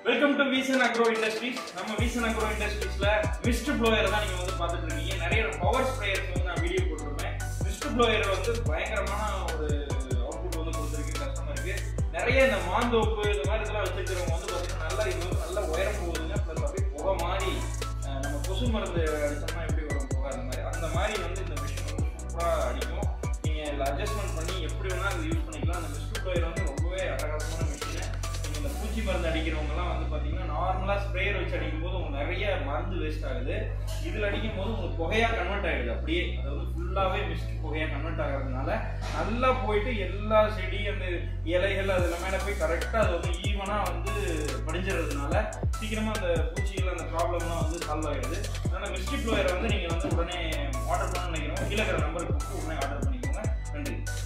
welcome to Veesan agro industries நம்ம Veesan agro இண்டஸ்ட்ரீஸ்ல mist blower தான் நீங்க வந்து பார்த்துட்டு இருக்கீங்க நிறைய பவர் ஸ்ப்ரேயர்ஸ் வந்து நான் வீடியோ போட்டிருப்பேன் மிஸ்ட் ப்ளோயர் வந்து பயங்கரமான ஒரு அவுட்புட் வந்து கொடுத்துருக்கு கஸ்டமருக்கு நிறைய இந்த மாந்தோப்பு இந்த மாதிரி இதெல்லாம் வச்சிருக்கிறவங்க வந்து பார்த்தீங்கன்னா நல்லா இது வந்து நல்ல உயரம் போகுதுங்க ப்ளஸ் அப்படியே புகை மாதிரி அஹ், நம்ம கொசு மருந்து அடிச்சோம்னா எப்படி வரும் புகை அந்த மாதிரி அந்த மாதிரி வந்து இந்த மிஷின் வந்து சூப்பராக அடிக்கும் நீங்கள் இதில் அட்ஜஸ்ட்மெண்ட் பண்ணி எப்படி வேணாலும் இது யூஸ் பண்ணிக்கலாம் அந்த மிஸ்ட் ப்ளோயர் வந்து ரொம்பவே அட்டகாசமான மிஷின் நீங்கள் இந்த பூச்சி மருந்து அடிக்கிறவங்கலாம் வந்து பார்த்தீங்கன்னா நார்மலாக ஸ்ப்ரேயர் வச்சு அடிக்கும் போது உங்களுக்கு நிறைய மருந்து வேஸ்ட் ஆகுது இதில் அடிக்கும் போது உங்களுக்கு புகையாக கன்வெர்ட் ஆகிடுது அப்படியே அதாவது ஃபுல்லாகவே மிஸ்ட் புகையாக கன்வெர்ட் ஆகிறதுனால நல்லா போயிட்டு எல்லா செடி அந்த இலைகள் அதில் மேலே போய் கரெக்டாக அது வந்து ஈவனாக வந்து படிஞ்சிடுறதுனால சீக்கிரமாக அந்த பூச்சிகள் அந்த ப்ராப்ளம்லாம் வந்து சால்வ் ஆகிடுது அதனால் மிஸ்டி ப்ளோயரை வந்து நீங்கள் வந்து உடனே ஆர்டர் பண்ண நினைக்கிறோம் கீழே இருக்கிற நம்பருக்கு உடனே ஆர்டர் பண்ணிக்கோங்க நன்றி